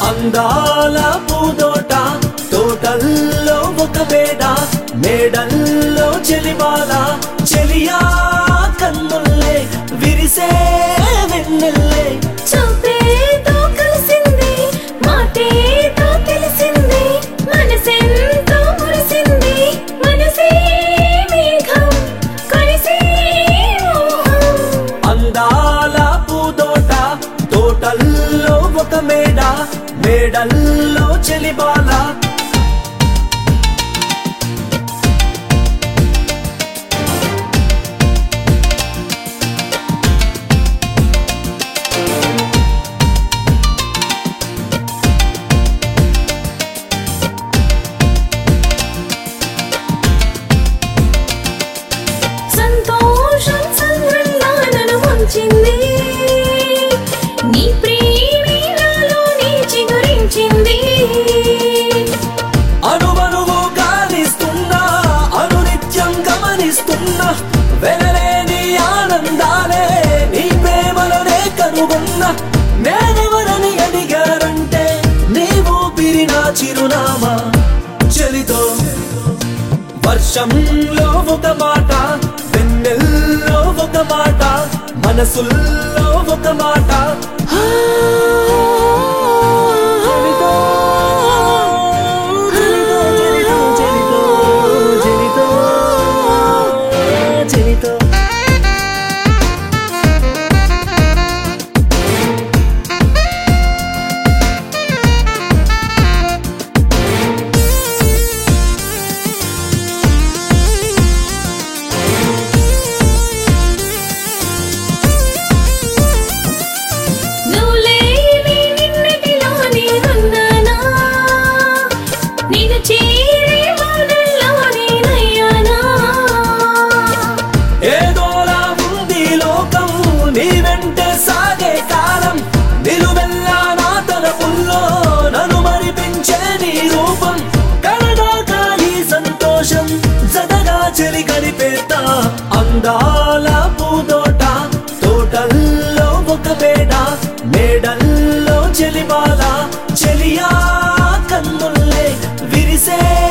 అందాల పూదోట తోటల్లో ఒక మేడ మేడల్లో చెలిమాల చెలియా కన్నుల్లే విరిసే వెన్నెల్లే చూపేతో కలిసింది మాటేతో తెలిసింది మనసెంతో మురిసింది మనసే మేఘం కలిసే మోహం అందాల పూదోట తోటల్లో ఒక మేడ మేడల్లో చెలిబాల సంతోషం సంద్రంగా నన్ను ముంచింది నీ ప్రేమే నాలోనే చిగురించింది అనువనువు గాలిస్తున్నా అనునిత్యం గమనిస్తున్నా వెనలేని ఆనందాలే నీ ప్రేమలోనే కనుగొన్నా నేనెవరని అడిగారంటే నీవు పిరినా చిరునామా చలితో వర్షంలో ఒక మాట వెన్నెల్లో ఒక మాట మనసుల్లో ఒక మాట చలితో, చలితో, చలితో, చలితో, చలితో, చలితో. నువ్వు లేని నిన్నటిలో నేనున్నానా నిన్ను చేరే వానల్లో నేనయ్యానా ఏదోలా ఉంది లోకం నీ వెంటే సాగే కాలం నిలువెల్లా నా తలపుల్లో నన్ను మరిపించే నీ రూపం కడదాకా ఈ సంతోషం జగగా చెలి గడిపేస్తా అందాల పూదోట తోటల్లో ఒక మేడ మేడల్లో చెలిమాల చెలియా కన్నుల్లే విరిసే